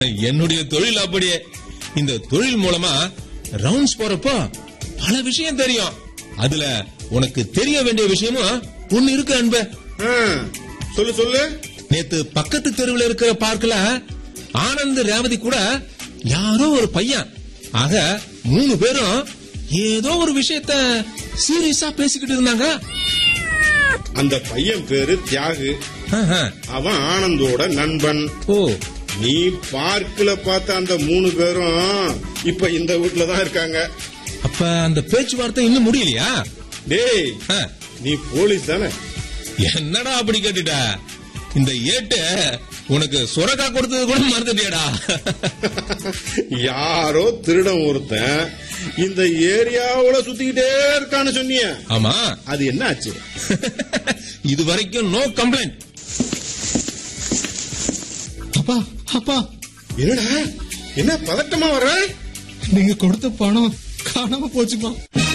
என்னுடைய தொழில் அப்படியே இந்த தொழில் மூலமா ரவுண்ட்ஸ் போறப்போ பல விஷயம் தெரியும் அதுல உனக்கு தெரிய வேண்டிய விஷயமும் ஒண்ணு இருக்கு அன்பு ஆ, சொல்லு சொல்லு நேத்து பக்கத்து தெருவில் இருக்கிற பார்க்கல ஆனந்த் ரேவதி கூட யாரோ ஒரு பையன் ஆக மூணு பேரும் ஏதோ ஒரு விஷயத்த சீரியஸா பேசிக்கிட்டு இருந்தாங்க அந்த பையன் பேரு தியாகு ஆஹா. அவன் ஆனந்தோட நண்பன் ஓ நீ பார்க்கல பார்த்த அந்த மூணு பேரும் இப்ப இந்த வீட்டுல தான் இருக்காங்க அப்ப அந்த பேச்சுவார்த்தை இன்னும் முடியலையா டேய் ஆ. நீ போலீஸ் தானே என்னடா அப்படி கேட்டுட்ட இந்த ஏட்டு உனக்கு சுரக்கா கொடுத்தது கூட மறந்துட்டியாடா யாரோ திருடன் ஒருத்தன் இந்த ஏரியாவுல சுத்திக்கிட்டே இருக்கான்னு சொன்னிய ஆமா அது என்ன ஆச்சு இது வரைக்கும் நோ கம்ப்ளைண்ட் அப்பா அப்பா என்னடா என்ன பதட்டமா வர்ற நீங்க கொடுத்த பணம் காணாம போச்சுப்பா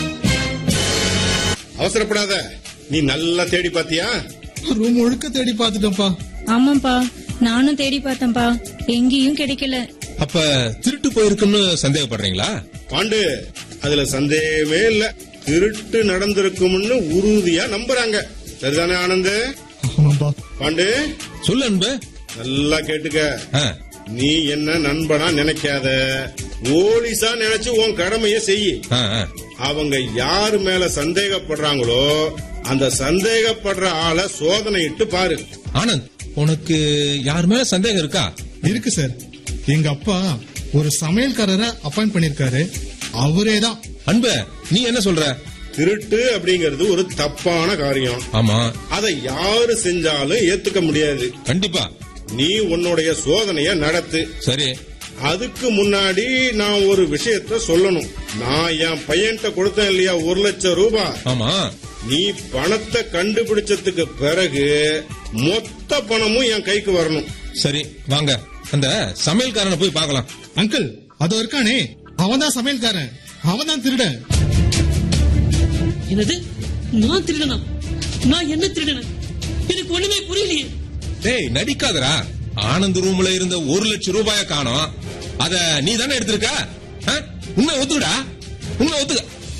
அவசரப்படாத நீ நல்லா தேடி பாத்தியா ரூம் முழுக்க தேடி பார்த்துட்டேன்ப்பா ஆமாப்பா நானும் தேடி பார்த்தேன்ப்பா எங்கேயும் கிடைக்கல அப்ப திருட்டு போயிருக்குன்னு சந்தேகப்படுறீங்களா பாண்டு அதுல சந்தேகமே இல்ல திருட்டு நடந்திருக்கும்னு உறுதியா நம்புறாங்க சரிதானே ஆனந்த் ஆமாப்பா பாண்டு சொல்லு அன்பு நல்லா கேட்டுக்க ஆ, நீ என்ன நண்பனா நினைக்காத போலீஸா நினைச்சு உன் கடமைய செய் ஆ, ஆ. அவங்க யாரு மேல சந்தேகப்படுறாங்களோ அந்த சந்தேகப்படுற ஆளை சோதனையிட்டு பாரு ஆனந்த் உனக்கு யார் மேல சந்தேகம் இருக்கா இருக்கு சார் எங்க அப்பா ஒரு சமையல்காரரை அப்பாயிண்ட் பண்ணிருக்காரு அவரே தான் அன்பு நீ என்ன சொல்ற திருட்டு அப்படிங்கிறது ஒரு தப்பான காரியம் ஆமா அதை யாரு செஞ்சாலும் ஏத்துக்க முடியாது கண்டிப்பா நீ உன்னுடைய சோதனைய நடத்து சரி அதுக்கு முன்னாடி நான் ஒரு விஷயத்த சொல்லணும் நான் என் பையன்கிட்ட கொடுத்தேன் இல்லையா ஒரு லட்சம் ரூபாய் ஆமா நீ பணத்தை கண்டுபிடிச்சதுக்கு பிறகு மொத்த பணமும் என் கைக்கு வரணும் சரி வாங்க அந்த சமையல்காரனை போய் பார்க்கலாம் அங்கிள் அதோ இருக்கானே அவன் தான் சமையல்காரன் அவன் தான் திருடன் என்னது நான் திருடனா நான் என்ன திருடன எனக்கு ஒண்ணுமே புரியலையே டேய் நடிக்காதடா ஆனந்த் ரூம்ல இருந்த ஒரு லட்சம் ரூபாய காணோம் அத நீ தானே எடுத்திருக்க ஆ? உண்மை ஒத்துக்கடா உண்மை ஒத்துக்க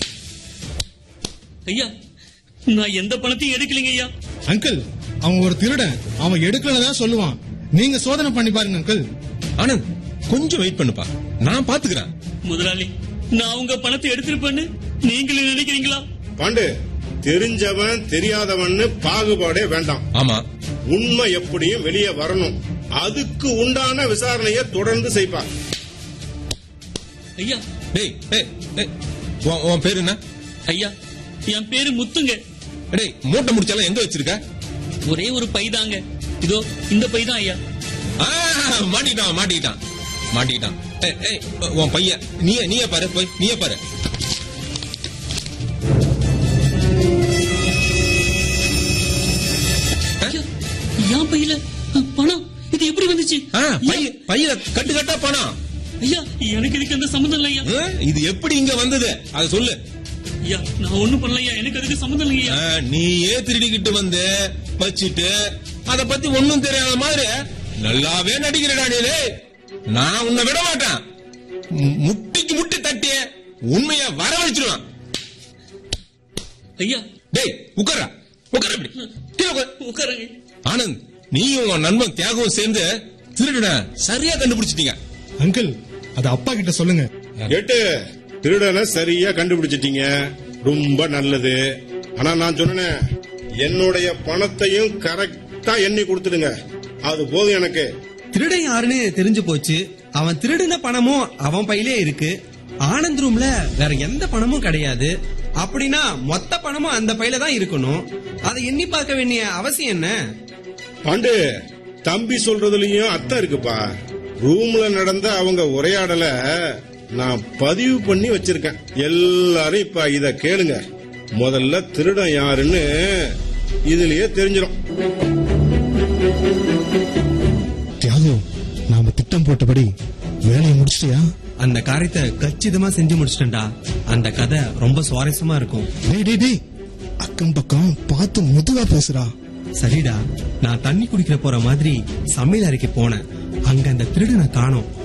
ஐயா நான் எந்த பணத்தையும் எடுக்கலைங்க ஐயா அங்கிள் அவன் ஒரு திருடன் அவன் எடுக்கலதான் சொல்லுவான் நீங்க சோதனை பண்ணி பாருங்க அங்கிள் ஆனந்த் கொஞ்சம் வெயிட் பண்ணுப்பா நான் பாத்துக்கிறேன் முதலாளி நான் உங்க பணத்தை எடுத்திருப்பேன்னு நீங்களும் நினைக்கிறீங்களா பாண்டு தெரிஞ்சவன் தெரியாதவன்னு பாகுபாடே வேண்டாம் ஆமா உண்மை எப்படியும் வெளியே வரணும் அதுக்கு உண்டான விசாரணையை தொடர்ந்து செய்ப்பா ஐயா டேய் டேய் டேய் உன் உன் பேரு என்ன ஐயா என் பேரு முத்துங்க டேய் மூட்டை முடிச்சாலும் எங்க வச்சிருக்க ஒரே ஒரு பை தாங்க இதோ இந்த பை தான் ஐயா ஆ, மாட்டிக்கிட்டான் மாட்டிக்கிட்டான் மாட்டிக்கிட்டான் ஏய், ஏய், உன் பையன் நீயே நீயே பாரு போய் நீயே பாரு ஐயா என் பையில அஹ், பணம் இது எப்படி வந்துச்சு ஆ, ஐயா, பைய பையில கட்டு கட்டா பணம் ஐயா எனக்கு இதுக்கு எந்த சம்மந்தம் இல்லை ஐயா ஆ, இது எப்படி இங்க வந்தது அத சொல்லு ஐயா நான் ஒண்ணும் பண்ணல ஐயா எனக்கு அதுக்கு சம்மந்தம் இல்லைங்க ஆ, ஐயா நீயே திருடிக்கிட்டு வந்து வச்சிட்டு அத பத்தி ஒண்ணும் தெரியாத மாதிரி நல்லாவே நடிக்கிறடா நீ டேய். நான் உன்னை விட மாட்டேன் மு- முட்டிக்கு முட்டி தட்டி உண்மைய வரவழைச்சிருவான் ஐயா டேய் உட்கார உட்கார இப்படி கீழே உட்காரு. உட்காருங்க ஆனந்த் நீயும் உன் நண்பன் தியாகவும் சேர்ந்து திருடன சரியா கண்டுபிடிச்சிட்டீங்க அங்கிள் அது அப்பா கிட்ட சொல்லுங்க எட்டு திருடனை சரியா கண்டுபிடிச்சிட்டீங்க ரொம்ப நல்லது ஆனா நான் சொன்னேன் என்னுடைய பணத்தையும் கரெக்டா எண்ணி கொடுத்துடுங்க அது போதும் எனக்கு திருடன் யாருன்னு தெரிஞ்சு போச்சு அவன் திருடின பணமும் அவன் பையிலே இருக்கு ஆனந்த் ரூம்ல வேற எந்த பணமும் கிடையாது அப்படின்னா மொத்த பணமும் அந்த பையில தான் இருக்கணும் அதை எண்ணி பார்க்க வேண்டிய அவசியம் என்ன பாண்டு தம்பி சொல்றதுலயும் அர்த்தம் இருக்குப்பா ரூம்ல நடந்த அவங்க உரையாடல நான் பதிவு பண்ணி வச்சிருக்கேன் எல்லாரும் இப்ப இத கேளுங்க முதல்ல திருடன் யாருன்னு இதுலயே தெரிஞ்சிடும் தியாகு நாம திட்டம் போட்டபடி வேலையை முடிச்சிட்டியா அந்த காரியத்தை கச்சிதமா செஞ்சு முடிச்சிட்டேன்டா அந்த கதை ரொம்ப சுவாரஸ்யமா இருக்கும் டேய் டேய் டேய் அக்கம் பக்கம் பார்த்து மெதுவா பேசுறா சரிடா நான் தண்ணி குடிக்கிற போற மாதிரி சமையல் அறைக்கு போனேன் அங்க அந்த திருடனை காணோம்